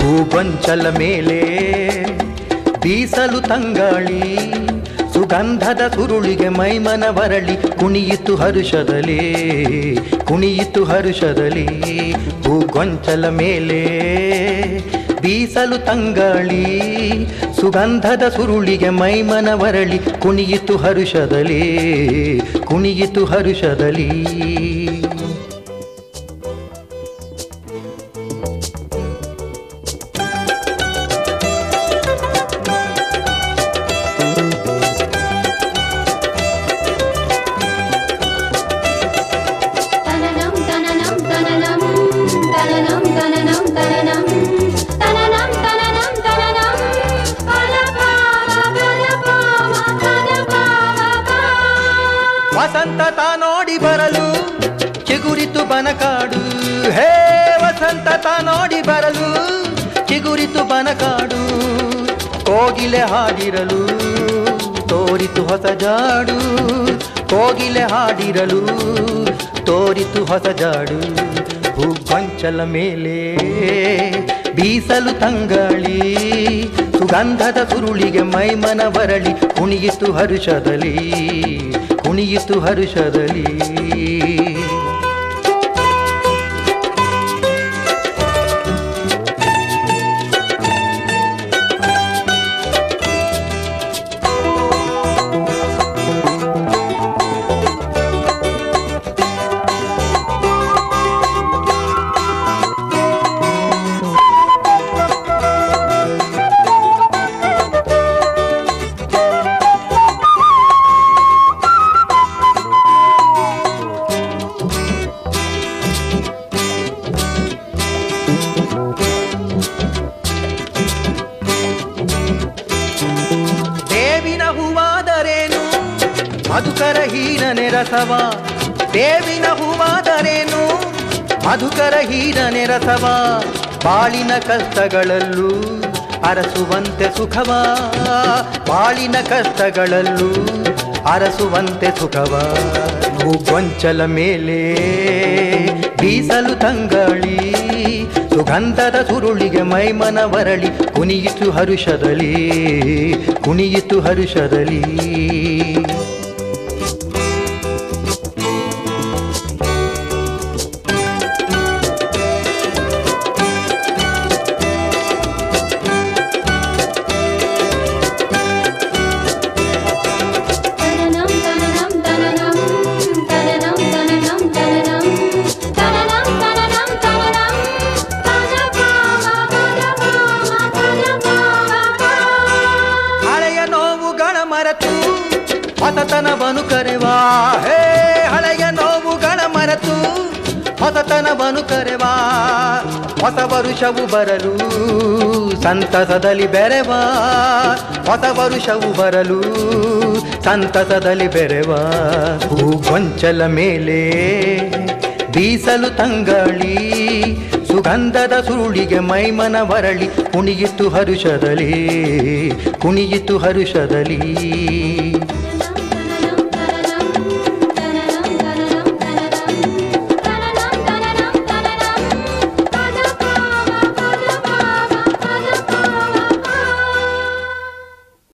ಹೂಗೊಂಚಲ ಮೇಲೆ ಬೀಸಲು ತಂಗಾಳಿ ಸುಗಂಧದ ಸುರುಳಿಗೆ ಮೈಮನ ಬರಳಿ ಕುಣಿಯಿತು ಹರುಷದಲ್ಲಿ ಕುಣಿಯಿತು ಹರುಷದಲ್ಲಿ ಹೂಗೊಂಚಲ ಮೇಲೆ ಬೀಸಲು ತಂಗಾಳಿ ಸುಗಂಧದ ಸುರುಳಿಗೆ ಮೈಮನ ವರಳಿ ಕುಣಿಯಿತು ಹರುಷದಲ್ಲಿ ಕುಣಿಯಿತು ಹರುಷದಲ್ಲಿ തനനം തനനം തനനം തനനം തനനം തനനം തനനം തനനം തനനം പലപാമ പലപാമ പലപാമ ವಸಂತ ತಾ ನೋಡಿ ಬರಲು ಚಿಗುರಿತು ಬನಕಾಡು ಹೇ ವಸಂತ ತಾ ನೋಡಿ ಬರಲು ಚಿಗುರಿತು ಬನಕಾಡು ಕೋಗಿಲೆ ಹಾಡಿರಲು ತೋರಿತು ಹೊಸ ಜಾಡು ಕೋಗಿಲೆ ಹಾಡಿರಲು ತೋರಿತು ಹೊಸ ಜಾಡು ಹೂಗೊಂಚಲ ಮೇಲೆ ಬೀಸಲು ತಂಗಾಳಿ ಸುಗಂಧದ ಸುರುಳಿಗೆ ಮೈಮನ ಬರಳಿ ಕುಣಿಯಿತು ಹರುಷದಲ್ಲಿ ಕುಣಿಯಿತು ಹರುಷದಲ್ಲಿ ಬೇವಿನ ಹೂವಾದರೇನು ಮಧುಕರ ಹೀರನೆ ರಸವ ಬೇವಿನ ಹೂವಾದರೇನು ಮಧುಕರ ಹೀರನೆ ರಸವ ಬಾಳಿನ ಕಷ್ಟಗಳಲ್ಲೂ ಅರಸುವಂತೆ ಸುಖವ ಬಾಳಿನ ಕಷ್ಟಗಳಲ್ಲೂ ಅರಸುವಂತೆ ಸುಖವ ಗೊಂಚಲ ಮೇಲೆ ಬೀಸಲು ತಂಗಾಳಿ ಸುಗಂಧದ ಸುರುಳಿಗೆ ಮೈಮನ ವರಳಿ ಕುಣಿಯಿತು ಹರುಷದಲ್ಲಿ ಕುಣಿಯಿತು ಹರುಷದಲ್ಲಿ തനനം തനനം തനനം തനനം തനനം തനനം തനനം തനനം തനനം പലപാമ പലപാമ പലപാമ ಹಳೆಯ ನೋವುಗಳ ಮರೆತು ಹೊಸತನವನು ಕರೆವಾ ಹೇ ಹಳೆಯ ನೋವುಗಳ ಮರೆತು ಹೊಸತನವನು ಕರೆವಾ ಹೊಸ ವರುಷವು ಬರಲು ಸಂತಸದಲ್ಲಿ ಬೆರೆವಾ ಹೊಸ ವರುಷವು ಬರಲು ಸಂತಸದಲ್ಲಿ ಬೆರೆವಾ ಹೂಗೊಂಚಲ ಮೇಲೆ ಬೀಸಲು ತಂಗಾಳಿ ಸುಗಂಧದ ಸುರುಳಿಗೆ ಮೈಮನ ವರಳಿ ಕುಣಿಯಿತು ಹರುಷದಲ್ಲಿ ಕುಣಿಯಿತು ಹರುಷದಲ್ಲಿ